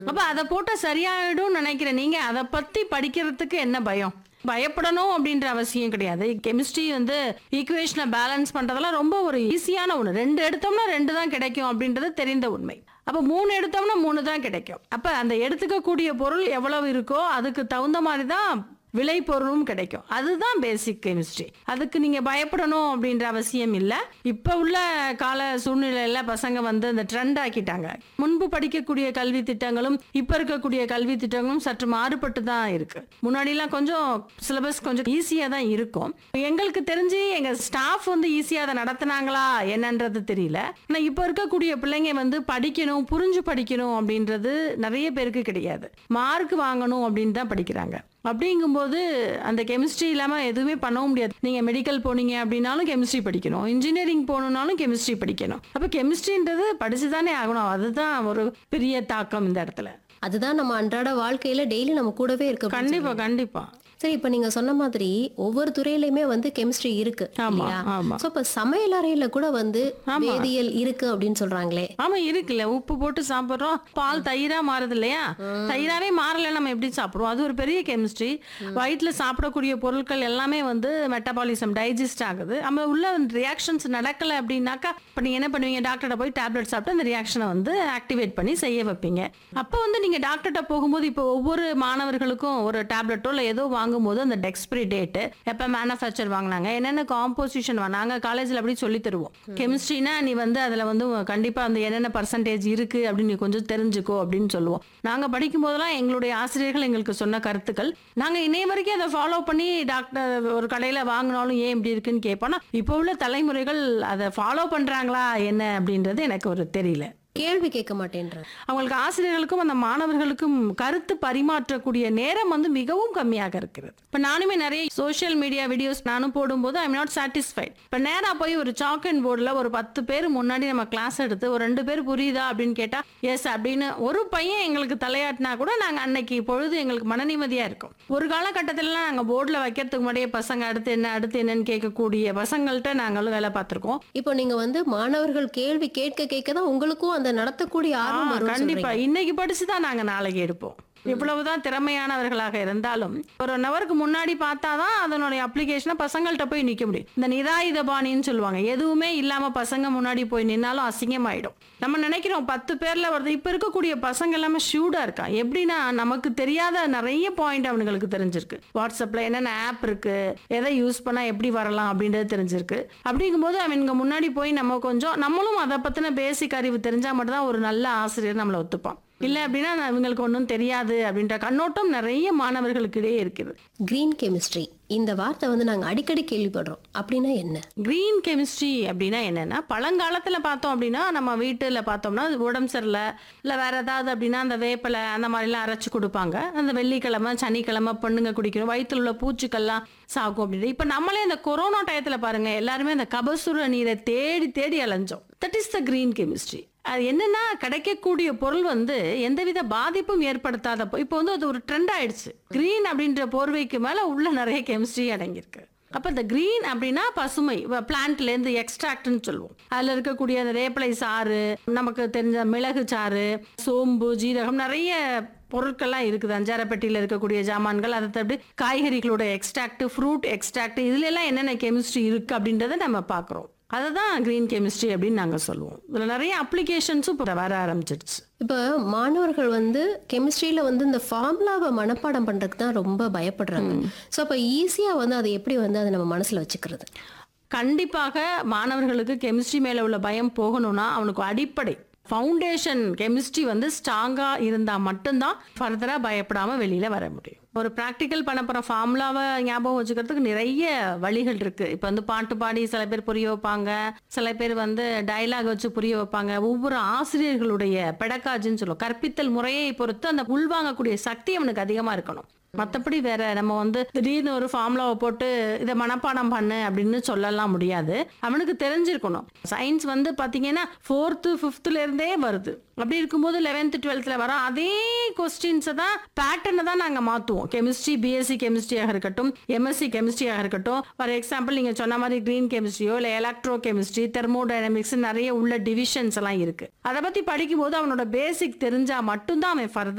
அப்ப அதை போட்டா சரியாயிடும் நினைக்கிறேன் நீங்க அதை பத்தி படிக்கிறதுக்கு என்ன பயம் பயப்படணும் அப்படின்ற அவசியம் கிடையாது கெமிஸ்ட்ரி வந்து ஈக்குவேஷனை பேலன்ஸ் பண்றதெல்லாம் ரொம்ப ஒரு ஈஸியான ஒண்ணு ரெண்டு எடுத்தோம்னா ரெண்டு தான் கிடைக்கும் அப்படின்றது தெரிந்த உண்மை அப்ப மூணு எடுத்தோம்னா மூணு தான் கிடைக்கும் அப்ப அந்த எடுத்துக்கக்கூடிய பொருள் எவ்வளவு இருக்கோ அதுக்கு தகுந்த மாதிரி தான் விளை பொருளும் கிடைக்கும் அதுதான் பேசிக் கெமிஸ்ட்ரி அதுக்கு நீங்க பயப்படணும் அப்படின்ற அவசியம் இல்ல இப்ப உள்ள கால சூழ்நிலையில பசங்க வந்து இந்த ட்ரெண்ட் ஆக்கிட்டாங்க முன்பு படிக்கக்கூடிய கல்வி திட்டங்களும் இப்ப இருக்கக்கூடிய கல்வி திட்டங்களும் சற்று மாறுபட்டு தான் இருக்கு முன்னாடி எல்லாம் கொஞ்சம் சிலபஸ் கொஞ்சம் ஈஸியா தான் இருக்கும் எங்களுக்கு தெரிஞ்சு எங்க ஸ்டாஃப் வந்து ஈஸியா அதை நடத்துனாங்களா என்னன்றது தெரியல ஆனா இப்ப இருக்கக்கூடிய பிள்ளைங்க வந்து படிக்கணும் புரிஞ்சு படிக்கணும் அப்படின்றது நிறைய பேருக்கு கிடையாது மார்க் வாங்கணும் அப்படின்னு தான் படிக்கிறாங்க அப்படிங்கும்போது அந்த கெமிஸ்ட்ரி இல்லாம எதுவுமே பண்ணவும் முடியாது நீங்க மெடிக்கல் போனீங்க அப்படின்னாலும் கெமிஸ்ட்ரி படிக்கணும் இன்ஜினியரிங் போகணும்னாலும் கெமிஸ்ட்ரி படிக்கணும் அப்ப கெமிஸ்ட்ரின்றது படிச்சுதானே ஆகணும் அதுதான் ஒரு பெரிய தாக்கம் இந்த இடத்துல அதுதான் நம்ம அன்றாட வாழ்க்கையில டெய்லி நம்ம கூடவே இருக்க கண்டிப்பா கண்டிப்பா சரி இப்ப நீங்க சொன்ன மாதிரி ஒவ்வொரு துறையிலயுமே வந்து கெமிஸ்ட்ரி இருக்கு ஆமா இல்லையா ஆமா சோ இப்ப சமையல் அறையில கூட வந்து வேதியியல் இருக்கு அப்படின்னு சொல்றாங்களே ஆமா இருக்குல்ல உப்பு போட்டு சாப்பிடுறோம் பால் தயிரா மாறுது இல்லையா தயிராவே மாறல நம்ம எப்படி சாப்பிடுவோம் அது ஒரு பெரிய கெமிஸ்ட்ரி வயிற்றுல சாப்பிடக்கூடிய பொருட்கள் எல்லாமே வந்து மெட்டபாலிசம் டைஜஸ்ட் ஆகுது நம்ம உள்ள ரியாக்ஷன்ஸ் நடக்கல அப்படின்னாக்கா இப்ப நீங்க என்ன பண்ணுவீங்க டாக்டர்கிட்ட போய் டேப்லெட் சாப்பிட்டு அந்த ரியாக்ஷனை வந்து ஆக்டிவேட் பண்ணி செய்ய வைப்பீங்க அப்போ வந்து நீங்க டாக்டர்கிட்ட போகும்போது இப்போ ஒவ்வொரு மாணவர்களுக்கும் ஒரு டேப்லெட்டோ இல்லை ஏதோ வாங்கும்போது அந்த டெக்ஸ்பிரி டேட்டு எப்போ மேனுஃபேக்சர் வாங்கினாங்க என்னென்ன காம்போசிஷன் நாங்க காலேஜில் அப்படி சொல்லி தருவோம் கெமிஸ்ட்ரினா நீ வந்து அதில் வந்து கண்டிப்பாக அந்த என்னென்ன பர்சன்டேஜ் இருக்கு அப்படின்னு நீ கொஞ்சம் தெரிஞ்சுக்கோ அப்படின்னு சொல்லுவோம் நாங்கள் படிக்கும் போதெல்லாம் எங்களுடைய ஆசிரியர்கள் எங்களுக்கு சொன்ன கருத்துக்கள் நாங்கள் இன்னைய வரைக்கும் அதை ஃபாலோ பண்ணி டாக்டர் ஒரு கடையில் வாங்கினாலும் ஏன் இப்படி இருக்குன்னு கேட்போம் ஆனா, இப்போ உள்ள தலைமுறைகள் அதை ஃபாலோ பண்றாங்களா என்ன அப்படின்றது எனக்கு ஒரு தெரியல கேள்வி கேட்க மாட்டேன்றாங்க அவங்களுக்கு ஆசிரியர்களுக்கும் அந்த மாணவர்களுக்கும் கருத்து பரிமாற்றக்கூடிய நேரம் வந்து மிகவும் கம்மியாக இருக்கிறது இப்ப நானுமே நிறைய சோஷியல் மீடியா வீடியோஸ் நானும் போடும்போது ஐம் நாட் சாட்டிஸ்ஃபைட் இப்ப நேரா போய் ஒரு சாக் அண்ட் போர்டில் ஒரு பத்து பேர் முன்னாடி நம்ம கிளாஸ் எடுத்து ஒரு ரெண்டு பேர் புரியுதா அப்படின்னு கேட்டா எஸ் அப்படின்னு ஒரு பையன் எங்களுக்கு தலையாட்டினா கூட நாங்க அன்னைக்கு பொழுது எங்களுக்கு மன நிம்மதியா இருக்கும் ஒரு காலகட்டத்திலலாம் நாங்க போர்டில் வைக்கிறதுக்கு முன்னாடியே பசங்க அடுத்து என்ன அடுத்து என்னன்னு கேட்கக்கூடிய பசங்கள்கிட்ட நாங்களும் வேலை பார்த்திருக்கோம் இப்போ நீங்க வந்து மாணவர்கள் கேள்வி கேட்க கேட்க தான் உங்களுக்கும் அந்த நடத்தக்கூடிய ஆர்வம் ஆ, வரும் கண்டிப்பா இன்னைக்கு படிச்சுதான் நாங்க நாளைக்கு எடுப்போம் இவ்வளவுதான் திறமையானவர்களாக இருந்தாலும் ஒரு நவருக்கு முன்னாடி பார்த்தாதான் அதனுடைய அப்ளிகேஷனை பசங்கள்கிட்ட போய் நிக்க முடியும் இந்த நிதாயுத பாணின்னு சொல்லுவாங்க எதுவுமே இல்லாம பசங்க முன்னாடி போய் நின்னாலும் அசிங்கமாயிடும் நம்ம நினைக்கிறோம் பத்து பேர்ல வருது இப்ப இருக்கக்கூடிய பசங்க எல்லாமே ஷூடா இருக்கான் எப்படின்னா நமக்கு தெரியாத நிறைய பாயிண்ட் அவனுங்களுக்கு தெரிஞ்சிருக்கு வாட்ஸ்அப்ல என்னென்ன ஆப் இருக்கு எதை யூஸ் பண்ணா எப்படி வரலாம் அப்படின்றது தெரிஞ்சிருக்கு அப்படிங்கும்போது அவனுங்க முன்னாடி போய் நம்ம கொஞ்சம் நம்மளும் அதை பத்தின பேசிக் அறிவு தெரிஞ்சா மட்டும்தான் ஒரு நல்ல ஆசிரியர் நம்மளை ஒத்துப்பான் இல்ல அப்படின்னா நான் இவங்களுக்கு ஒன்றும் தெரியாது அப்படின்ற கண்ணோட்டம் நிறைய மாணவர்களுக்கு இடையே இருக்குது கிரீன் கெமிஸ்ட்ரி இந்த வார்த்தை வந்து நாங்க அடிக்கடி கேள்விப்படுறோம் அப்படின்னா என்ன கிரீன் கெமிஸ்ட்ரி அப்படின்னா என்னன்னா பழங்காலத்துல பார்த்தோம் அப்படின்னா நம்ம வீட்டுல பார்த்தோம்னா அது உடம்பு சரியில்லை இல்ல வேற ஏதாவது அப்படின்னா அந்த வேப்பிலை அந்த மாதிரிலாம் அரைச்சு கொடுப்பாங்க அந்த வெள்ளிக்கிழமை சனிக்கிழமை பொண்ணுங்க குடிக்கணும் வயிற்றுல உள்ள பூச்சிக்கெல்லாம் சாகும் அப்படின்னு இப்ப நம்மளே இந்த கொரோனா டயத்துல பாருங்க எல்லாருமே அந்த கபசுர நீரை தேடி தேடி அலைஞ்சோம் that is the green chemistry அது என்னன்னா கிடைக்கக்கூடிய பொருள் வந்து எந்தவித பாதிப்பும் ஏற்படுத்தாத பொ- இப்போ வந்து அது ஒரு ட்ரெண்ட் ஆயிடுச்சு கிரீன் அப்படின்ற போர்வைக்கு மேல உள்ள நிறைய கெமிஸ்ட்ரி அடங்கியிருக்கு அப்ப இந்த கிரீன் அப்படின்னா பசுமை பிளான்ட்ல இருந்து எக்ஸ்ட்ராக்ட்னு சொல்லுவோம் அதுல இருக்கக்கூடிய அந்த வேப்பிலை சாறு நமக்கு தெரிஞ்ச மிளகு சாறு சோம்பு ஜீரகம் நிறைய பொருட்கள்லாம் இருக்குது அஞ்சாரப்பட்டியில் இருக்கக்கூடிய ஜாமான்கள் அதை தவிர காய்கறிகளோட எக்ஸ்ட்ராக்ட் ஃப்ரூட் எக்ஸ்ட்ராக்ட் இதுல எல்லாம் என்னென்ன கெமிஸ்ட்ரி இருக்கு அப்படின்றத நம்ம பார்க்குறோம் அதை தான் கிரீன் கெமிஸ்ட்ரி அப்படின்னு நாங்கள் சொல்லுவோம் இதில் நிறைய அப்ளிகேஷன்ஸும் இப்போ வர ஆரம்பிச்சிடுச்சு இப்போ மாணவர்கள் வந்து கெமிஸ்ட்ரியில வந்து இந்த ஃபார்முலாவை மனப்பாடம் பண்றதுக்கு தான் ரொம்ப பயப்படுறாங்க ஸோ அப்போ ஈஸியா வந்து அதை எப்படி வந்து அதை நம்ம மனசுல வச்சுக்கிறது கண்டிப்பாக மாணவர்களுக்கு கெமிஸ்ட்ரி மேல உள்ள பயம் போகணும்னா அவனுக்கு அடிப்படை ஃபவுண்டேஷன் கெமிஸ்ட்ரி வந்து ஸ்ட்ராங்கா இருந்தா மட்டும்தான் ஃபர்தரா பயப்படாம வெளியில வர முடியும் ஒரு ப்ராக்டிக்கல் பண்ண போற ஃபார்முலாவை ஞாபகம் வச்சுக்கிறதுக்கு நிறைய வழிகள் இருக்கு இப்போ வந்து பாட்டு பாடி சில பேர் புரிய வைப்பாங்க சில பேர் வந்து டயலாக் வச்சு புரிய வைப்பாங்க ஒவ்வொரு ஆசிரியர்களுடைய பெடக்காஜின்னு சொல்லுவோம் கற்பித்தல் முறையை பொறுத்து அந்த உள்வாங்கக்கூடிய சக்தி அவனுக்கு அதிகமா இருக்கணும் மற்றபடி வேற நம்ம வந்து திடீர்னு ஒரு ஃபார்முலாவை போட்டு இதை மனப்பாடம் பண்ணு அப்படின்னு சொல்லலாம் முடியாது அவனுக்கு தெரிஞ்சிருக்கணும் சயின்ஸ் வந்து பார்த்தீங்கன்னா ஃபோர்த்து ஃபிஃப்த்ல இருந்தே வருது அப்படி இருக்கும்போது லெவன்த்து டுவெல்த்தில் வர அதே கொஸ்டின்ஸை தான் பேட்டர்னை தான் நாங்கள் மாற்றுவோம் கெமிஸ்ட்ரி பிஎஸ்சி கெமிஸ்ட்ரியாக இருக்கட்டும் எம்எஸ்சி கெமிஸ்ட்ரியாக இருக்கட்டும் ஃபார் எக்ஸாம்பிள் நீங்கள் சொன்ன மாதிரி க்ரீன் கெமிஸ்ட்ரியோ இல்லை எலக்ட்ரோ கெமிஸ்ட்ரி தெர்மோடைனமிக்ஸ் நிறைய உள்ள டிவிஷன்ஸ் எல்லாம் இருக்கு அதை பற்றி படிக்கும்போது அவனோட பேசிக் தெரிஞ்சா மட்டும்தான் அவன் ஃபர்தர்